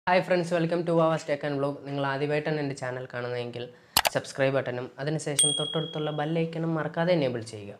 Hi friends welcome to our tech and vlog നിങ്ങൾ ആദ്യമായിട്ടാണ് എൻ്റെ ചാനൽ കാണുന്നതെങ്കിൽ സബ്സ്ക്രൈബ് ബട്ടണും അതിനുശേഷം തൊട്ടടുത്തുള്ള ബെല്ലൈക്കണും മറക്കാതെ എനേബിൾ ചെയ്യുക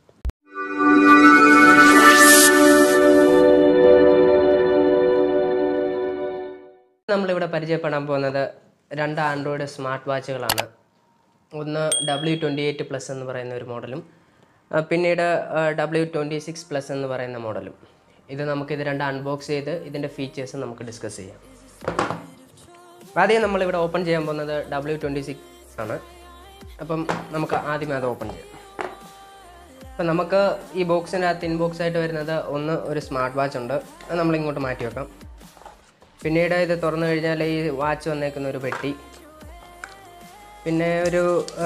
നമ്മളിവിടെ പരിചയപ്പെടാൻ പോകുന്നത് രണ്ട് ആൻഡ്രോയിഡ് സ്മാർട്ട് വാച്ചുകളാണ് ഒന്ന് ഡബ്ല്യു ട്വൻറ്റി എയ്റ്റ് പ്ലസ് എന്ന് പറയുന്ന ഒരു മോഡലും ആ, പിന്നീട് ഡബ്ല്യു ട്വൻറ്റി സിക്സ് പ്ലസ് എന്ന് പറയുന്ന മോഡലും ഇത് നമുക്കിത് രണ്ട് അൺബോക്സ് ചെയ്ത് ഇതിൻ്റെ ഫീച്ചേഴ്സ് നമുക്ക് ഡിസ്കസ് ചെയ്യാം ആദ്യം നമ്മളിവിടെ ഓപ്പൺ ചെയ്യാൻ പോകുന്നത് ഡബ്ല്യു ട്വൻറ്റി സിക്സ് ആണ് അപ്പം നമുക്ക് ആദ്യമേ അത് ഓപ്പൺ ചെയ്യാം അപ്പം നമുക്ക് ഈ ബോക്സിൻ്റെ അകത്ത് ഇൻബോക്സ് ആയിട്ട് വരുന്നത് ഒന്ന് ഒരു സ്മാർട്ട് വാച്ച് ഉണ്ട് അത് നമ്മൾ ഇങ്ങോട്ട് മാറ്റി വെക്കാം പിന്നീട് ഇത് തുറന്നു കഴിഞ്ഞാൽ ഈ വാച്ച് വന്നേക്കുന്ന ഒരു പെട്ടി പിന്നെ ഒരു ആ,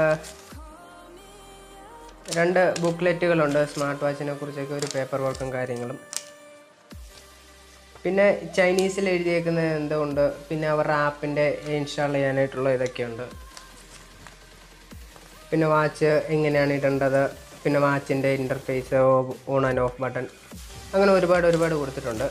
രണ്ട് ബുക്ക്ലെറ്റുകളുണ്ട് സ്മാർട്ട് വാച്ചിനെ കുറിച്ചൊക്കെ ഒരു പേപ്പർ വർക്കും കാര്യങ്ങളും പിന്നെ ചൈനീസിൽ എഴുതിയേക്കുന്നത് എന്തുകൊണ്ട് പിന്നെ അവരുടെ ആപ്പിൻ്റെ ഇൻസ്റ്റാൾ ചെയ്യാനായിട്ടുള്ള ഇതൊക്കെയുണ്ട് പിന്നെ വാച്ച് എങ്ങനെയാണ് ഇടേണ്ടത് പിന്നെ വാച്ചിൻ്റെ interface on and off button അങ്ങനെ ഒരുപാട് ഒരുപാട് കൊടുത്തിട്ടുണ്ട്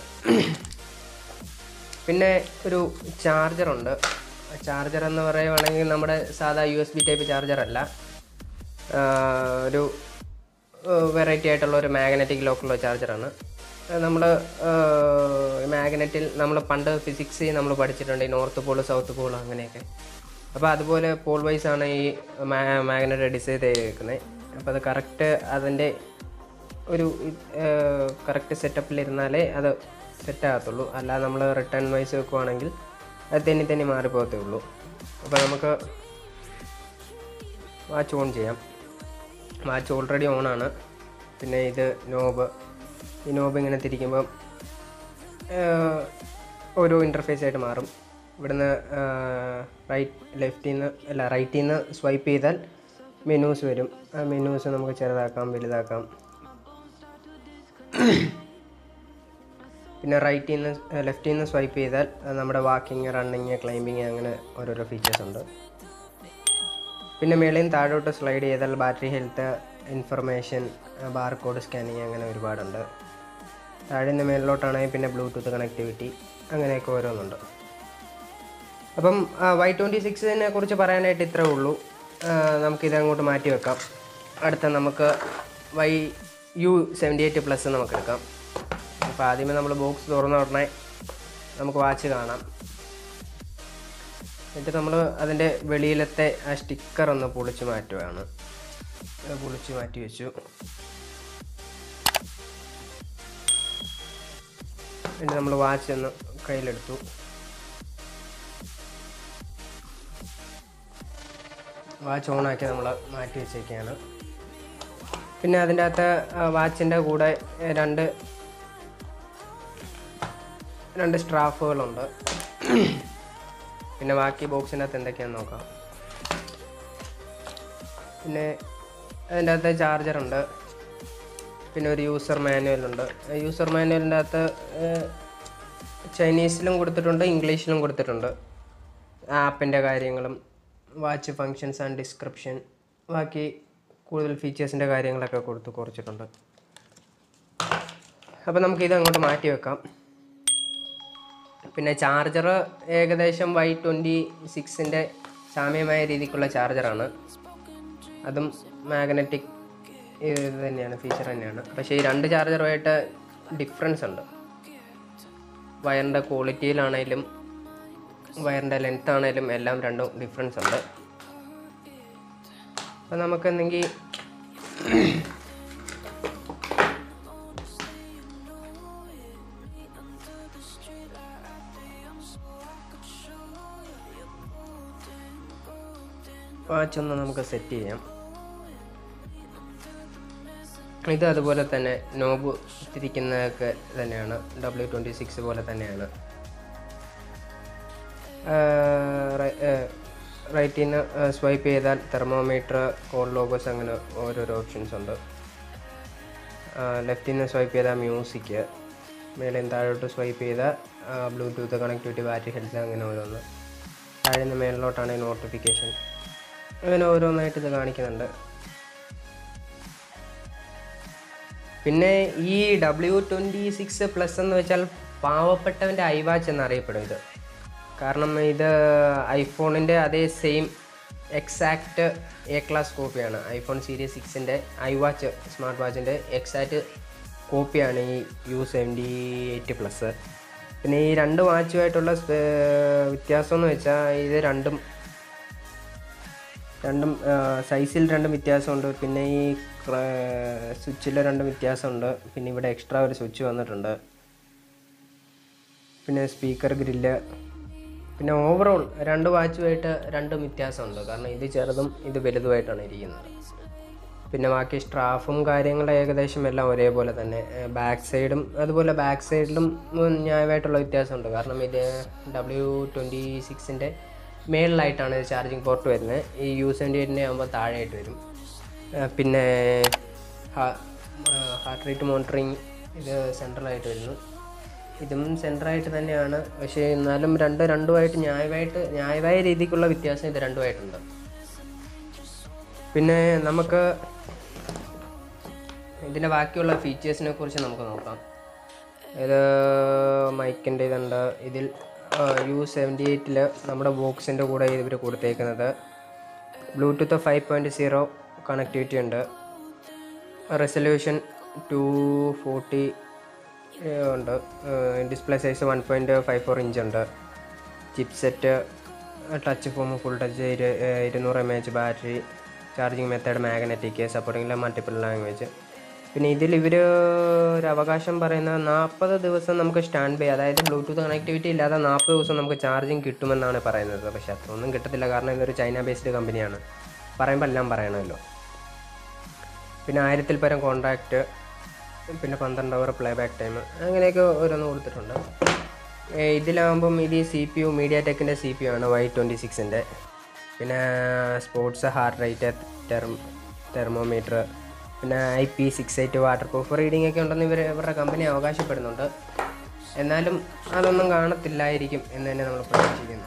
പിന്നെ ഒരു ചാർജറുണ്ട് ചാർജർ എന്ന് പറയുവാണെങ്കിൽ നമ്മുടെ സാധാ U S B type charger അല്ല ആഹ് ഒരു വെറൈറ്റി ആയിട്ടുള്ള ഒരു മാഗ്നറ്റിക് ലോക്കുള്ള ചാർജറാണ് നമ്മൾ മാഗ്നറ്റിൽ നമ്മൾ പണ്ട് ഫിസിക്സ് നമ്മൾ പഠിച്ചിട്ടുണ്ട് ഈ നോർത്ത് പോൾ സൗത്ത് പോൾ അങ്ങനെയൊക്കെ അപ്പോൾ അതുപോലെ പോൾ വൈസ് ആണ് ഈ മാഗ്നറ്റ് ഡിസൈൻ ചെയ്തേക്കുന്നത് അപ്പോൾ അത് കറക്റ്റ് അതിൻ്റെ ഒരു കറക്റ്റ് സെറ്റപ്പിലിരുന്നാലേ അത് സെറ്റ് ആകത്തുള്ളൂ അല്ലാതെ നമ്മൾ റിട്ടേൺ വൈസ് വെക്കുവാണെങ്കിൽ അത് തെന്നി തെന്നി മാറിപ്പോകത്തേ ഉള്ളൂ അപ്പോൾ നമുക്ക് വാച്ച് ഓൺ ചെയ്യാം വാച്ച് ഓൾറെഡി ഓണാണ് പിന്നെ ഇത് നോബ് ഈ നോബ് ഇങ്ങനെ തിരിക്കുമ്പം ആഹ്, ഓരോ ഇൻ്റർഫേസ് ആയിട്ട് മാറും ഇവിടുന്ന് റൈറ്റ് ലെഫ്റ്റിൽ നിന്ന് അല്ല റൈറ്റിൽ നിന്ന് സ്വൈപ്പ് ചെയ്താൽ മെനൂസ് വരും ആ മെനൂസ് നമുക്ക് ചെറുതാക്കാം വലുതാക്കാം പിന്നെ റൈറ്റിൽ നിന്ന് ലെഫ്റ്റിൽ നിന്ന് സ്വൈപ്പ് ചെയ്താൽ അത് നമ്മുടെ വാക്കിങ് റണ്ണിങ് ക്ലൈമ്പിങ് അങ്ങനെ ഓരോരോ ഫീച്ചേഴ്സ് ഉണ്ട് പിന്നെ മേളിൽ നിന്ന് താഴോട്ട് സ്ലൈഡ് ചെയ്താൽ battery health information barcode scanning അങ്ങനെ ഒരുപാടുണ്ട് താഴെ നിന്ന് മേളിലോട്ടാണെങ്കിൽ പിന്നെ ബ്ലൂടൂത്ത് കണക്ടിവിറ്റി അങ്ങനെയൊക്കെ ഓരോന്നുണ്ട് അപ്പം വൈ ട്വൻറ്റി സിക്സിനെ കുറിച്ച് പറയാനായിട്ട് ഇത്രേ ഉള്ളൂ ആ, നമുക്കിത് അങ്ങോട്ട് മാറ്റി വെക്കാം അടുത്ത നമുക്ക് Y U seventy eight plus നമുക്ക് എടുക്കാം അപ്പോൾ ആദ്യമേ നമ്മൾ ബോക്സ് തുറന്ന ഉടനെ നമുക്ക് വാച്ച് കാണാം എന്നിട്ട് നമ്മൾ അതിൻ്റെ വെളിയിലത്തെ ആ സ്റ്റിക്കർ ഒന്ന് പൊളിച്ച് മാറ്റുകയാണ് അത് പൊളിച്ച് മാറ്റി വെച്ചു എന്നിട്ട് നമ്മൾ വാച്ച് ഒന്ന് കയ്യിലെടുത്തു വാച്ച് ഓണാക്കി നമ്മൾ മാറ്റി വെച്ചേക്കാണ് പിന്നെ അതിൻ്റെ അകത്ത് വാച്ചിൻ്റെ കൂടെ ഏഹ്, രണ്ട് രണ്ട് സ്ട്രാഫുകളുണ്ട് പിന്നെ ബാക്കി ബോക്സിൻ്റെ അകത്ത് എന്തൊക്കെയാണെന്ന് നോക്കാം പിന്നെ അതിൻ്റെ അകത്ത് ചാർജറുണ്ട് പിന്നെ ഒരു യൂസർ മാനുവൽ ഉണ്ട് യൂസർ മാനുവലിൻ്റെ അകത്ത് ഏഹ്, ചൈനീസിലും കൊടുത്തിട്ടുണ്ട് ഇംഗ്ലീഷിലും കൊടുത്തിട്ടുണ്ട് ആപ്പിൻ്റെ കാര്യങ്ങളും വാച്ച് ഫങ്ഷൻസ് ആൻഡ് ഡിസ്ക്രിപ്ഷൻ ബാക്കി കൂടുതൽ ഫീച്ചേഴ്സിൻ്റെ കാര്യങ്ങളൊക്കെ കൊടുത്ത് കുറച്ചിട്ടുണ്ട് അപ്പോൾ നമുക്കിത് അങ്ങോട്ട് മാറ്റി വെക്കാം പിന്നെ ചാർജർ ഏകദേശം വൈ ട്വൻറ്റി സിക്സിൻ്റെ സാമ്യമായ രീതിക്കുള്ള ചാർജറാണ് അതും മാഗ്നറ്റിക് ഇത് തന്നെയാണ് ഫീച്ചർ തന്നെയാണ് പക്ഷേ ഈ രണ്ട് ചാർജറുമായിട്ട് ഡിഫറൻസ് ഉണ്ട് വയറിൻ്റെ ക്വാളിറ്റിയിലാണേലും വയറിൻ്റെ ലെങ്ത് ആണേലും എല്ലാം രണ്ടും ഡിഫറൻസ് ഉണ്ട് അപ്പോൾ നമുക്ക് എന്തെങ്കിൽ വാച്ച് ഒന്ന് നമുക്ക് സെറ്റ് ചെയ്യാം ഇത് അതുപോലെ തന്നെ നോബ് തിരിക്കുന്നതൊക്കെ തന്നെയാണ് ഡബ്ല്യു ട്വൻറ്റി സിക്സ് പോലെ തന്നെയാണ് റൈറ്റിൽ നിന്ന് സ്വൈപ്പ് ചെയ്താൽ തെർമോമീറ്റർ കോൾ ലോഗോസ് അങ്ങനെ ഓരോരോ ഓപ്ഷൻസ് ഉണ്ട് ലെഫ്റ്റിൽ നിന്ന് സ്വൈപ്പ് ചെയ്താൽ മ്യൂസിക് മേലെ നിന്ന് താഴോട്ട് സ്വൈപ്പ് ചെയ്താൽ ബ്ലൂടൂത്ത് കണക്ടിവിറ്റി ബാറ്ററി ഹെൽത്ത് അങ്ങനെ ഓരോന്ന് താഴെ നിന്ന് മേളിലോട്ടാണെങ്കിൽ നോട്ടിഫിക്കേഷൻ അങ്ങനെ ഓരോന്നായിട്ട് ഇത് കാണിക്കുന്നുണ്ട് പിന്നെ ഈ ഡബ്ല്യു ട്വൻറ്റി സിക്സ് പ്ലസ് എന്ന് വെച്ചാൽ പാവപ്പെട്ടവൻ്റെ ഐ വാച്ച് എന്നറിയപ്പെടും ഇത് കാരണം ഇത് ഐഫോണിൻ്റെ അതേ സെയിം എക്സാക്റ്റ് എ ക്ലാസ് കോപ്പിയാണ് ഐഫോൺ സീരീസ് സിക്സിൻ്റെ ഐ വാച്ച് സ്മാർട്ട് വാച്ചിൻ്റെ എക്സാക്റ്റ് കോപ്പിയാണ് ഈ യു സെവൻറ്റി എയ്റ്റ് പ്ലസ് പിന്നെ ഈ രണ്ട് വാച്ചുമായിട്ടുള്ള സ്പേ- വ്യത്യാസം എന്ന് വെച്ചാൽ ഇത് രണ്ടും രണ്ടും സൈസിൽ രണ്ടും വ്യത്യാസമുണ്ട് പിന്നെ ഈ സ്വിച്ചിൽ രണ്ടും വ്യത്യാസമുണ്ട് പിന്നെ ഇവിടെ എക്സ്ട്രാ ഒരു സ്വിച്ച് വന്നിട്ടുണ്ട് പിന്നെ സ്പീക്കർ ഗ്രില്ല് പിന്നെ ഓവറോൾ രണ്ട് വാച്ചുമായിട്ട് രണ്ടും വ്യത്യാസമുണ്ട് കാരണം ഇത് ചെറുതും ഇത് വലുതുമായിട്ടാണ് ഇരിക്കുന്നത് പിന്നെ ബാക്കി സ്ട്രാഫും കാര്യങ്ങളും ഏകദേശം എല്ലാം ഒരേപോലെ തന്നെ ബാക്ക് സൈഡും അതുപോലെ ബാക്ക് സൈഡിലും ഉം, ന്യായമായിട്ടുള്ള വ്യത്യാസമുണ്ട് കാരണം ഇത് ഡബ്ല്യു ട്വൻറ്റി സിക്സിൻ്റെ മേളിലായിട്ടാണ് ചാർജിങ് പോർട്ട് വരുന്നത് ഈ യു സെവൻറ്റി എയ്റ്റിൻ്റെ ആകുമ്പോൾ താഴെയായിട്ട് വരും ആ, പിന്നെ ഹാർട്ട് റേറ്റ് മോണിറ്ററിങ് ഇത് സെൻട്രലായിട്ട് വരുന്നു ഇതും സെൻറ്ററായിട്ട് തന്നെയാണ് പക്ഷേ എന്നാലും രണ്ട് രണ്ടുമായിട്ട് ന്യായമായിട്ട് ന്യായമായ രീതിക്കുള്ള വ്യത്യാസം ഇത് രണ്ടുമായിട്ടുണ്ട് പിന്നെ നമുക്ക് ഇതിൻ്റെ ബാക്കിയുള്ള ഫീച്ചേഴ്സിനെ കുറിച്ച് നമുക്ക് നോക്കാം ഇത് മൈക്കിൻ്റെ ഇതുണ്ട് ഇതിൽ യു സെവൻറ്റി എയ്റ്റിൽ നമ്മുടെ ബോക്സിൻ്റെ കൂടെ ഇവർ കൊടുത്തേക്കുന്നത് Bluetooth five point zero connectivity ഉണ്ട് റെസൊല്യൂഷൻ ടു ഫോർട്ടി ഉണ്ട് display size one point five four inch ഉണ്ട് chipset touch form full touch ഇരു ഇരുന്നൂറ് M H battery charging method magnetic supporting multiple language പിന്നെ ഇതിൽ ഇവർ ഒരു അവകാശം പറയുന്നത് നാൽപ്പത് ദിവസം നമുക്ക് സ്റ്റാൻഡ് ബൈ അതായത് ബ്ലൂടൂത്ത് കണക്ടിവിറ്റി ഇല്ലാതെ നാൽപ്പത് ദിവസം നമുക്ക് ചാർജിങ് കിട്ടുമെന്നാണ് പറയുന്നത് പക്ഷേ അത്രയൊന്നും കിട്ടത്തില്ല കാരണം ഇതൊരു ചൈന ബേസ്ഡ് കമ്പനിയാണ് പറയുമ്പോൾ എല്ലാം പറയണമല്ലോ പിന്നെ ആയിരത്തിൽ പരം കോൺട്രാക്റ്റ് പിന്നെ പന്ത്രണ്ട് അവർ പ്ലേ ബാക്ക് ടൈം അങ്ങനെയൊക്കെ ഓരോന്ന് കൊടുത്തിട്ടുണ്ട് ഏ, ഇതിലാകുമ്പം ഇത് സി പി യു മീഡിയ ടെക്കിൻ്റെ സി പി യു ആണ് വൈ ട്വൻറ്റി സിക്സിൻ്റെ പിന്നെ sports heart rate term thermometer പിന്നെ I P six eight waterproof reading ഒക്കെ ഉണ്ടെന്ന് ഇവർ ഇവരുടെ കമ്പനി അവകാശപ്പെടുന്നുണ്ട് എന്നാലും അതൊന്നും കാണത്തില്ലായിരിക്കും എന്ന് തന്നെ നമ്മൾ പ്രതീക്ഷിക്കുന്നു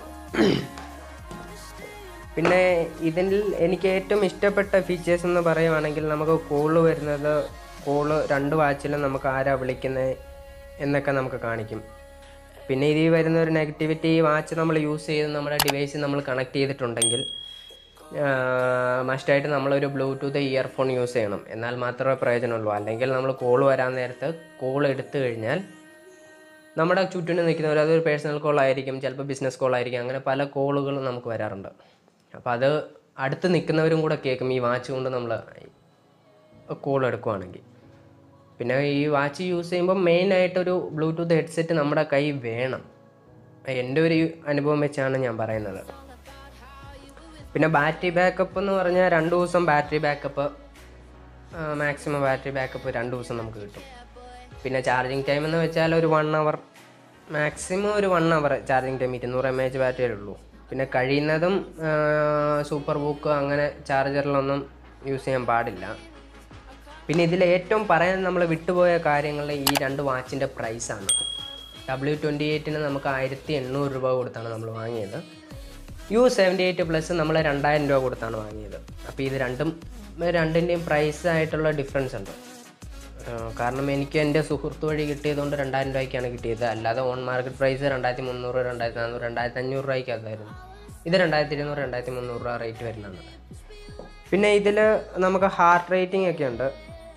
പിന്നെ ഇതിൽ എനിക്ക് ഏറ്റവും ഇഷ്ടപ്പെട്ട ഫീച്ചേഴ്സ് എന്ന് പറയുവാണെങ്കിൽ നമുക്ക് കോള് വരുന്നത് കോള് രണ്ട് വാച്ചിലും നമുക്ക് ആരാ വിളിക്കുന്നത് എന്നൊക്കെ നമുക്ക് കാണിക്കും പിന്നെ ഇതിൽ വരുന്ന ഒരു നെഗറ്റിവിറ്റി ഈ വാച്ച് നമ്മൾ യൂസ് ചെയ്ത് നമ്മുടെ ഡിവൈസ് നമ്മൾ കണക്ട് ചെയ്തിട്ടുണ്ടെങ്കിൽ മസ്റ്റായിട്ട് നമ്മളൊരു ബ്ലൂടൂത്ത് ഇയർഫോൺ യൂസ് ചെയ്യണം എന്നാൽ മാത്രമേ പ്രയോജനമുള്ളൂ അല്ലെങ്കിൽ നമ്മൾ കോൾ വരാൻ നേരത്ത് കോൾ എടുത്തു കഴിഞ്ഞാൽ നമ്മുടെ ചുറ്റിനും നിൽക്കുന്നവർ അതൊരു പേഴ്സണൽ കോൾ ആയിരിക്കും ചിലപ്പോൾ ബിസിനസ് കോൾ ആയിരിക്കും അങ്ങനെ പല കോളുകളും നമുക്ക് വരാറുണ്ട് അപ്പോൾ അത് അടുത്ത് നിൽക്കുന്നവരും കൂടെ കേൾക്കും ഈ വാച്ച് കൊണ്ട് നമ്മൾ കോൾ എടുക്കുവാണെങ്കിൽ പിന്നെ ഈ വാച്ച് യൂസ് ചെയ്യുമ്പോൾ മെയിനായിട്ടൊരു ബ്ലൂടൂത്ത് ഹെഡ്സെറ്റ് നമ്മുടെ കൈ വേണം എൻ്റെ ഒരു അനുഭവം വെച്ചാണ് ഞാൻ പറയുന്നത് പിന്നെ ബാറ്ററി ബാക്കപ്പ് എന്ന് പറഞ്ഞാൽ രണ്ട് ദിവസം battery backup maximum battery backup രണ്ട് ദിവസം നമുക്ക് കിട്ടും പിന്നെ ചാർജിങ് ടൈം എന്ന് വെച്ചാൽ ഒരു വൺ അവർ മാക്സിമം ഒരു വൺ അവർ ചാർജിങ് ടൈം ഇരുന്നൂറ് എം എച്ച് ബാറ്ററിയേ ഉള്ളൂ പിന്നെ കഴിയുന്നതും സൂപ്പർ ബുക്ക് അങ്ങനെ ചാർജറിലൊന്നും യൂസ് ചെയ്യാൻ പാടില്ല പിന്നെ ഇതിൽ ഏറ്റവും പറയാൻ നമ്മൾ വിട്ടുപോയ കാര്യങ്ങൾ ഈ രണ്ട് വാച്ചിൻ്റെ പ്രൈസാണ് ഡബ്ല്യു ട്വൻറ്റി എയ്റ്റിന് നമുക്ക് ആയിരത്തി എണ്ണൂറ് രൂപ കൊടുത്താണ് നമ്മൾ വാങ്ങിയത് യു സെവൻറ്റി എയ്റ്റ് പ്ലസ് നമ്മൾ രണ്ടായിരം രൂപ കൊടുത്താണ് വാങ്ങിയത് അപ്പോൾ ഇത് രണ്ടും രണ്ടിൻ്റെയും പ്രൈസ് ആയിട്ടുള്ള ഡിഫറൻസ് ഉണ്ട് ആ, കാരണം എനിക്ക് എൻ്റെ സുഹൃത്ത് വഴി കിട്ടിയതുകൊണ്ട് രണ്ടായിരം രൂപയ്ക്കാണ് കിട്ടിയത് അല്ലാതെ ഓൺ മാർക്കറ്റ് പ്രൈസ് രണ്ടായിരത്തി മുന്നൂറ് രണ്ടായിരത്തി നാനൂറ് രണ്ടായിരത്തി അഞ്ഞൂറ് രൂപയ്ക്കകത്തായിരുന്നു ഇത് രണ്ടായിരത്തി ഇരുന്നൂറ് രണ്ടായിരത്തി മുന്നൂറ് രൂപ റേറ്റ് വരുന്നതാണ് പിന്നെ ഇതിൽ നമുക്ക് ഹാർട്ട് റേറ്റിംഗ് ഒക്കെ ഉണ്ട്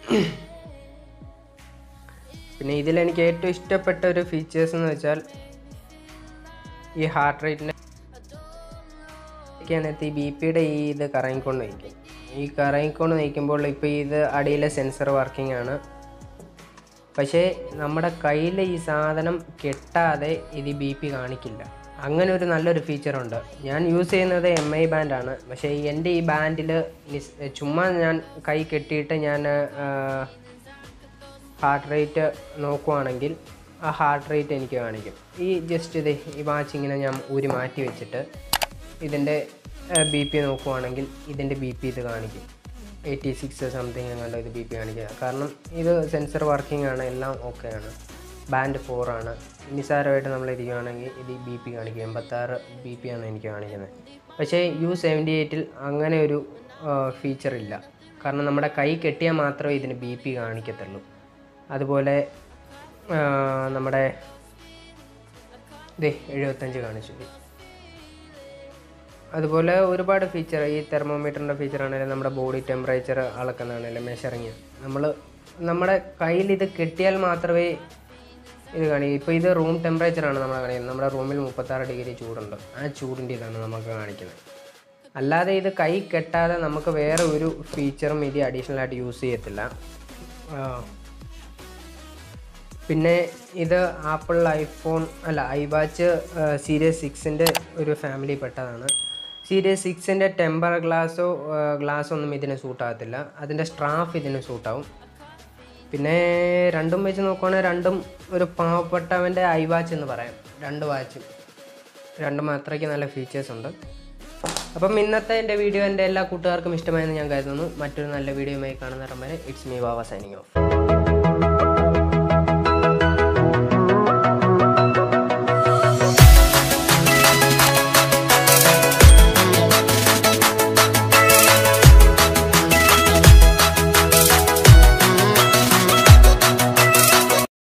പിന്നെ ഇതിൽ എനിക്ക് ഏറ്റവും ഇഷ്ടപ്പെട്ട ഒരു ഫീച്ചേഴ്സ് എന്ന് വെച്ചാൽ ഈ ഹാർട്ട് റേറ്റിൻ്റെ ാനത്ത് ഈ ബി പിയുടെ ഈ ഇത് കറങ്ങിക്കൊണ്ട് നിൽക്കും ഈ കറങ്ങിക്കൊണ്ട് നിൽക്കുമ്പോൾ ഇപ്പോൾ ഇത് അടിയിലെ സെൻസർ വർക്കിംഗ് ആണ് പക്ഷേ നമ്മുടെ കയ്യിൽ ഈ സാധനം കെട്ടാതെ ഇത് ബി പി കാണിക്കില്ല അങ്ങനെ ഒരു നല്ലൊരു ഫീച്ചറുണ്ട് ഞാൻ യൂസ് ചെയ്യുന്നത് എം ഐ ബാൻഡാണ് പക്ഷേ എൻ്റെ ഈ ബാൻഡിൽ ചുമ്മാ ഞാൻ കൈ കെട്ടിയിട്ട് ഞാൻ ഹാർട്ട് റേറ്റ് നോക്കുവാണെങ്കിൽ ആ ഹാർട്ട് റേറ്റ് എനിക്ക് കാണിക്കും ഈ ജസ്റ്റ് ഇത് ഈ വാച്ച് ഇങ്ങനെ ഞാൻ ഊരി മാറ്റി വെച്ചിട്ട് ഇതിൻ്റെ ബി പി നോക്കുവാണെങ്കിൽ ഇതിൻ്റെ ബി പി ഇത് കാണിക്കും എയ്റ്റി സിക്സ് സംതിങ് എങ്ങാണ്ട് ഇത് ബി പി കാണിക്കുക കാരണം ഇത് സെൻസർ വർക്കിംഗ് ആണ് എല്ലാം ഓക്കെ ആണ് ബാൻഡ് ഫോർ ആണ് നിസ്സാരമായിട്ട് നമ്മൾ ഇരിക്കുകയാണെങ്കിൽ ഇത് ബി പി കാണിക്കും എൺപത്താറ് ബി പി ആണ് എനിക്ക് കാണിക്കുന്നത് പക്ഷേ യു സെവൻറ്റി എയ്റ്റിൽ അങ്ങനെ ഒരു ഫീച്ചർ ഇല്ല കാരണം നമ്മുടെ കൈ കെട്ടിയാൽ മാത്രമേ ഇതിന് ബി പി കാണിക്കത്തുള്ളൂ അതുപോലെ ആ, നമ്മുടെ ദേ എഴുപത്തഞ്ച് കാണിച്ചു അതുപോലെ ഒരുപാട് ഫീച്ചർ ഈ തെർമോമീറ്ററിൻ്റെ ഫീച്ചർ ആണെങ്കിലും നമ്മുടെ ബോഡി ടെമ്പറേച്ചർ അളക്കുന്നതാണെങ്കിലും മെഷറിങ് നമ്മൾ നമ്മുടെ കയ്യിൽ ഇത് കിട്ടിയാൽ മാത്രമേ ഇത് കാണിക്കൂ ഇപ്പോൾ ഇത് റൂം ടെമ്പറേച്ചറാണ് നമ്മൾ കാണിക്കുന്നത് നമ്മുടെ റൂമിൽ മുപ്പത്താറ് ഡിഗ്രി ചൂടുണ്ട് ആ ചൂടിൻ്റെ ഇതാണ് നമുക്ക് കാണിക്കുന്നത് അല്ലാതെ ഇത് കൈ കെട്ടാതെ നമുക്ക് വേറെ ഒരു ഫീച്ചറും ഇത് അഡീഷണൽ ആയിട്ട് യൂസ് ചെയ്യത്തില്ല ആ. പിന്നെ ഇത് ആപ്പിൾ ഐഫോൺ അല്ല ഐവാച്ച് സീരീസ് സിക്സിൻ്റെ ഒരു ഫാമിലി പെട്ടതാണ് സീരീസ് സിക്സിൻ്റെ ടെമ്പർ ഗ്ലാസോ ഗ്ലാസ് ഒന്നും ഇതിന് സൂട്ടാകത്തില്ല അതിൻ്റെ സ്ട്രാഫ് ഇതിന് സൂട്ടാവും പിന്നെ രണ്ടും വെച്ച് നോക്കുവാണെങ്കിൽ രണ്ടും ഒരു പാവപ്പെട്ടവൻ്റെ ഐ വാച്ച് എന്ന് പറയാം രണ്ട് വാച്ചും രണ്ടും അത്രയ്ക്ക് നല്ല ഫീച്ചേഴ്സ് ഉണ്ട് അപ്പം ഇന്നത്തെ എൻ്റെ വീഡിയോ എൻ്റെ എല്ലാ കൂട്ടുകാർക്കും ഇഷ്ടമായെന്ന് ഞാൻ കരുതുന്നു മറ്റൊരു നല്ല വീഡിയോയുമായി കാണുന്ന വരെ it's me Baba signing of